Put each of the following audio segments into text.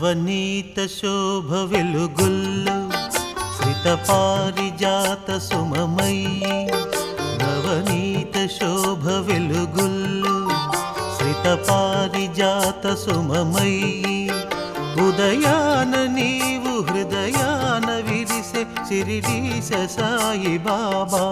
నవనీత శోభ వెలుగుల్లు శ్రిత పారిజాత సుమమయ్యి నవనీత శోభ వెలుగుల్లు శ్రిత పారిజాత సుమమయ్యి ఉదయాన నీవు హృదయాన విరిసే సిరిడీస సాయి బాబా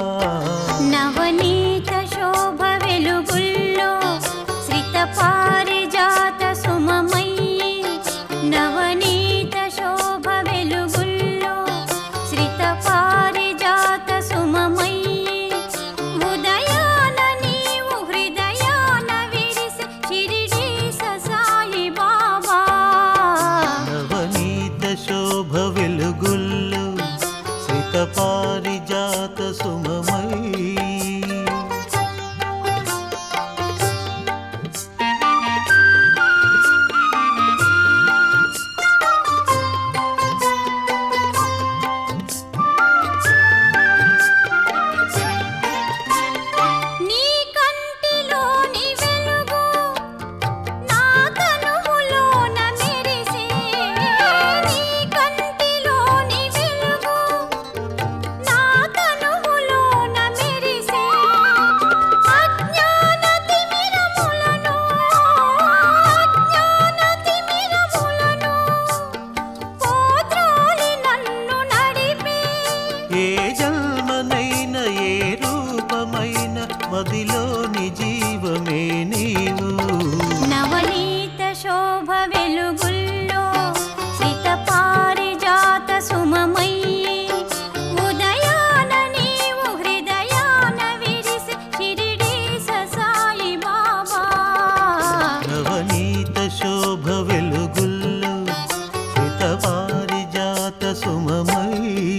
నవనీత శోభ వెలుగుల్లో శ్రిత పారిజాత సుమమయ్యి నవనీత శోభ వెలుగుల్లో శ్రిత పారిజాత సుమమయ్యి ఉదయాన నీవు హృదయాన విరిసే షిరిడీస సాయి బాబా నవనీత శోభ వెలుగుల్లు శ్రిత పారిజాత సుమమయ్యి నీ కంటిలోని వెలుగు నా కనువులోన మెరిసే నీ కంటిలోని వెలుగు నా కనువులోన మెరిసే అజ్ఞాన తిమిరములను అజ్ఞాన తిమిరములను పోత్రోలి నన్ను నడిపే ఏ జన్మనైన ఏ రూపమైన మదిలోని జీవమే నీవు నవనీత శోభ వెలుగుల్లో శ్రిత పారిజాత సుమమయ్యి ఉదయాన నీవు హృదయాన విరిసి షిరిడీస సాయి బాబా నవనీత శోభ వెలుగుల్లు శ్రిత పారిజాత సుమమయ్యి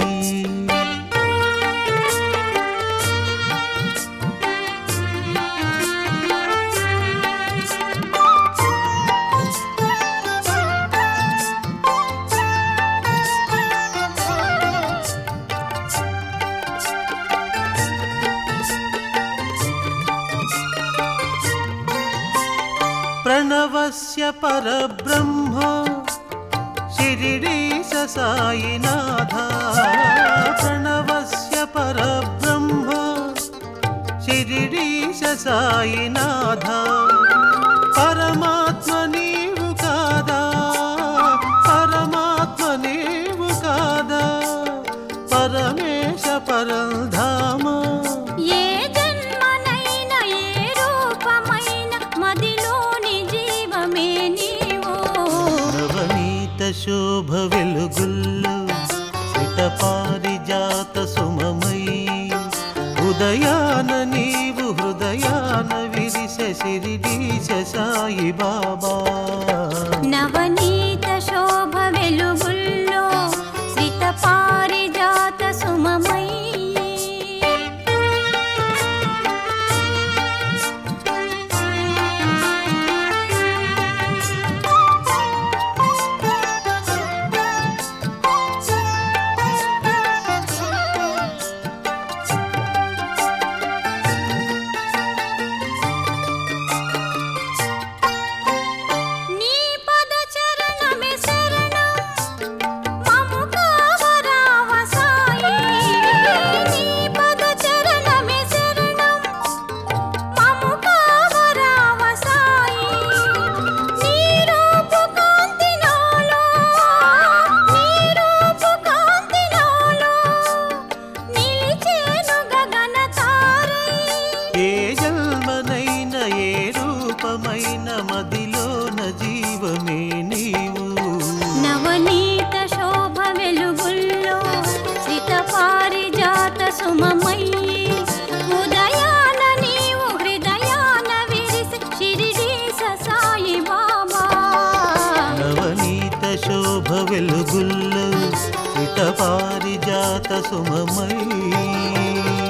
ప్రణవస్య పరబ్రహ్మ శిరిడీశ సాయినాథ ప్రణవస్య పరబ్రహ్మ శిరిడీశ సాయినాథ పరమాత్మ నీవు కాదా పరమాత్మ నీవు కాదా పరమేశ పరంధామా ఏ జన్మనైన ఏ రూపమైన మదిలోని జీవమే నీవు నవనీత శోభ వెలుగుల్లు శ్రిత పారిజాత సుమమయ్యి ఉదయాన నీవు హృదయాన విరిసె సిరిడీశ సాయి బాబా నవనీత శోభ వెలుగుల్లో శ్రిత పారిజాత సుమమయ్యి నీ పద చరణమే శరణం మము కావరావ సాయి నీ పద చరణమే శరణం మము కావరావ సాయి నీ రూపు కాంతి నాలో నీ రూపు కాంతి నాలో నిలిచేను గగన తారై ఏ జన్మనైన ఏ రూపమైన మదిలోన జీవమే నీవు నవనీత శోభ వెలుగుల్లో శ్రిత పారిజాత సుమమయ్యి ఉదయాన నీవు హృదయాన విరిసి షిరిడీస సాయి బాబా నవనీత శోభ వెలుగుల్లు శ్రిత పారిజాత సుమమయ్యి